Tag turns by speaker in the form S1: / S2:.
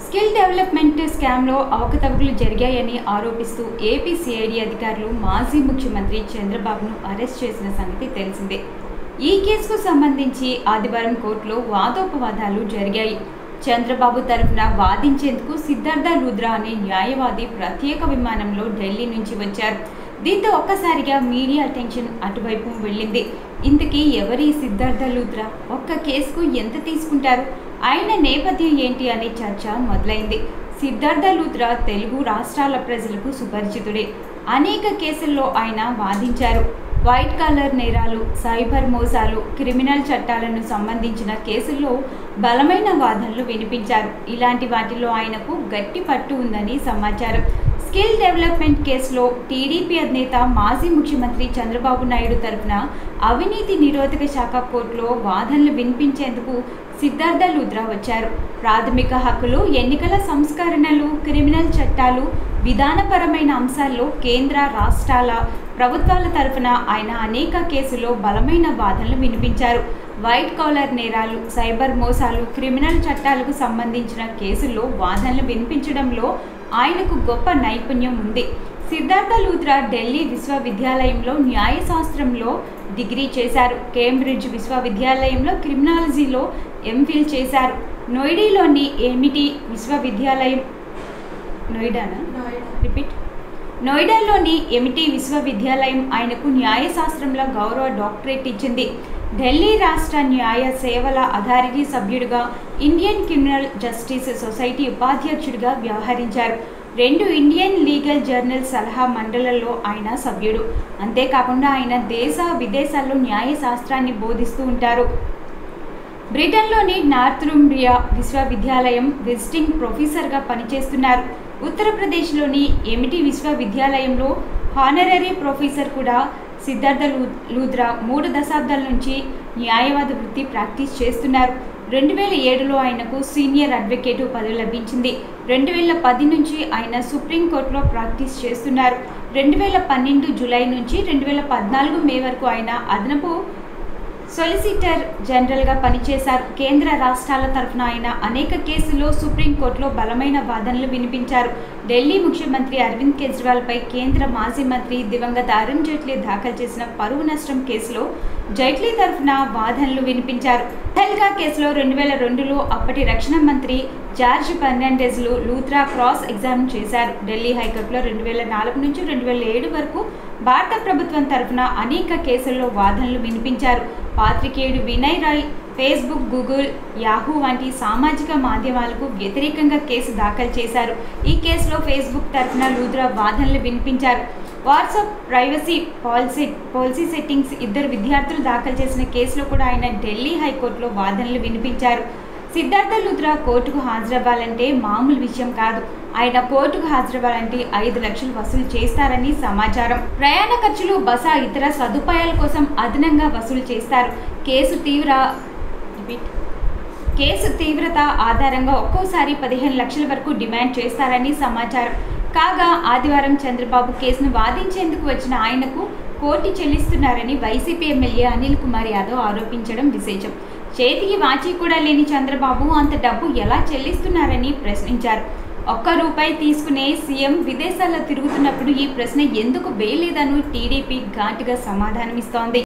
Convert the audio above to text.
S1: skill development స్కామ్లో అవకతవకలు జరిగాయని ఆరోపిస్తూ ఏపీ సిఐడి అధికారులు మాజీ ముఖ్యమంత్రి చంద్రబాబును అరెస్ట్ చేసిన సంగతి తెలిసిందే ఈ కేసుకు సంబంధించి ఆదివారం కోర్టులో వాదోపవాదాలు జరిగాయి చంద్రబాబు తరఫున వాదించేందుకు సిద్ధార్థ రుద్ర అనే న్యాయవాది ప్రత్యేక విమానంలో ఢిల్లీ నుంచి వచ్చారు దీంతో ఒక్కసారిగా మీడియా అటెన్షన్ అటువైపు వెళ్ళింది ఇంతకీ ఎవరి సిద్ధార్థ లూత్రా ఒక్క కేసుకు ఎంత తీసుకుంటారు ఆయన నేపథ్యం ఏంటి అనే చర్చ మొదలైంది సిద్ధార్థ లూత్రా తెలుగు రాష్ట్రాల ప్రజలకు సుపరిచితుడే అనేక కేసుల్లో ఆయన వాదించారు వైట్ కాలర్ నేరాలు సైబర్ మోసాలు క్రిమినల్ చట్టాలను సంబంధించిన కేసుల్లో బలమైన వాదనలు వినిపించారు ఇలాంటి వాటిలో ఆయనకు గట్టి పట్టు ఉందని సమాచారం స్కిల్ డెవలప్మెంట్ కేసులో టీడీపీ అధినేత మాజీ ముఖ్యమంత్రి చంద్రబాబు నాయుడు తరఫున అవినీతి నిరోధక శాఖ కోర్టులో వాదనలు వినిపించేందుకు సిద్ధార్థ లుద్రా వచ్చారు ప్రాథమిక హక్కులు ఎన్నికల సంస్కరణలు క్రిమినల్ చట్టాలు విధానపరమైన అంశాల్లో కేంద్ర రాష్ట్రాల ప్రభుత్వాల తరఫున ఆయన అనేక కేసుల్లో బలమైన వాదనలు వినిపించారు వైట్ కాలర్ నేరాలు సైబర్ మోసాలు క్రిమినల్ చట్టాలకు సంబంధించిన కేసుల్లో వాదనలు వినిపించడంలో ఆయనకు గొప్ప నైపుణ్యం ఉంది సిద్ధార్థ లూత్రా ఢిల్లీ విశ్వవిద్యాలయంలో న్యాయశాస్త్రంలో డిగ్రీ చేశారు కేంబ్రిడ్జ్ విశ్వవిద్యాలయంలో క్రిమినాలజీలో ఎంఫిల్ చేశారు నోయిడీలోని ఏమిటి విశ్వవిద్యాలయం నోయిడానా రిపీట్ నోయిడాలోని ఎమిటి విశ్వవిద్యాలయం ఆయనకు న్యాయశాస్త్రంలో గౌరవ డాక్టరేట్ ఇచ్చింది ఢిల్లీ రాష్ట్ర న్యాయ సేవల అథారిటీ సభ్యుడిగా ఇండియన్ క్రిమినల్ జస్టిస్ సొసైటీ ఉపాధ్యక్షుడిగా వ్యవహరించారు రెండు ఇండియన్ లీగల్ జర్నల్ సలహా మండలిలో ఆయన సభ్యుడు అంతేకాకుండా ఆయన దేశ విదేశాల్లో న్యాయశాస్త్రాన్ని బోధిస్తూ ఉంటారు బ్రిటన్లోని నార్థుంబ్రియా విశ్వవిద్యాలయం విజిటింగ్ ప్రొఫెసర్గా పనిచేస్తున్నారు ఉత్తరప్రదేశ్లోని ఎమిటి విశ్వవిద్యాలయంలో హానరరీ ప్రొఫెసర్ కూడా సిద్ధార్థ లూ లూద్రా మూడు దశాబ్దాల నుంచి న్యాయవాద వృత్తి ప్రాక్టీస్ చేస్తున్నారు రెండు వేల ఏడులో ఆయనకు సీనియర్ అడ్వకేటు పదవి లభించింది రెండు వేల పది నుంచి ఆయన సుప్రీంకోర్టులో ప్రాక్టీస్ చేస్తున్నారు రెండు వేల పన్నెండు జూలై నుంచి రెండు వేల పద్నాలుగు మే వరకు ఆయన అదనపు సొలిసిటర్ జనరల్గా పనిచేశారు కేంద్ర రాష్ట్రాల తరఫున ఆయన అనేక కేసుల్లో సుప్రీంకోర్టులో బలమైన వాదనలు వినిపించారు ఢిల్లీ ముఖ్యమంత్రి అరవింద్ కేజ్రీవాల్పై కేంద్ర మాజీ మంత్రి దివంగత అరుణ్ జైట్లీ దాఖలు చేసిన పరువు నష్టం కేసులో జైట్లీ తరఫున వాదనలు వినిపించారు హెల్గా కేసులో రెండు వేల రెండులో అప్పటి రక్షణ మంత్రి జార్జ్ ఫెర్నాండెజ్లు లూత్రా క్రాస్ ఎగ్జామ్ చేశారు ఢిల్లీ హైకోర్టులో రెండు వేల నాలుగు నుంచి రెండు వేల ఏడు వరకు భారత ప్రభుత్వం తరఫున అనేక కేసుల్లో వాదనలు వినిపించారు పాత్రికేయుడు Vinay Rai Facebook Google Yahoo వంటి సామాజిక మాధ్యమాలకు వ్యతిరేకంగా కేసు దాఖలు చేశారు ఈ కేసులో ఫేస్బుక్ తరఫున లూద్రా వాదనలు వినిపించారు WhatsApp privacy policy policy settings ఇద్దరు విద్యార్థులు దాఖలు చేసిన కేసులో కూడా ఆయన ఢిల్లీ హైకోర్టులో వాదనలు వినిపించారు సిద్ధార్థ లుద్రా కోర్టుకు హాజరవ్వాలంటే మామూలు విషయం కాదు ఆయన కోర్టుకు హాజరవ్వాలంటే ఐదు లక్షలు వసూలు చేస్తారని సమాచారం ప్రయాణ ఖర్చులు బస ఇతర సదుపాయాల కోసం అదనంగా వసూలు చేస్తారు కేసు తీవ్ర రిపీట్ కేసు తీవ్రత ఆధారంగా ఒక్కోసారి పదిహేను లక్షల వరకు డిమాండ్ చేస్తారని సమాచారం కాగా ఆదివారం చంద్రబాబు కేసును వాదించేందుకు వచ్చిన ఆయనకు కోర్టు చెల్లిస్తున్నారని వైసీపీ ఎమ్మెల్యే అనిల్ కుమార్ యాదవ్ ఆరోపించడం విశేషం చేతికి వాచి కూడా లేని చంద్రబాబు అంత డబ్బు ఎలా చెల్లిస్తున్నారని ప్రశ్నించారు ఒక్క రూపాయి తీసుకునే సీఎం విదేశాల్లో తిరుగుతున్నప్పుడు ఈ ప్రశ్న ఎందుకు వేయలేదని టీడీపీ ఘాటుగా సమాధానమిస్తోంది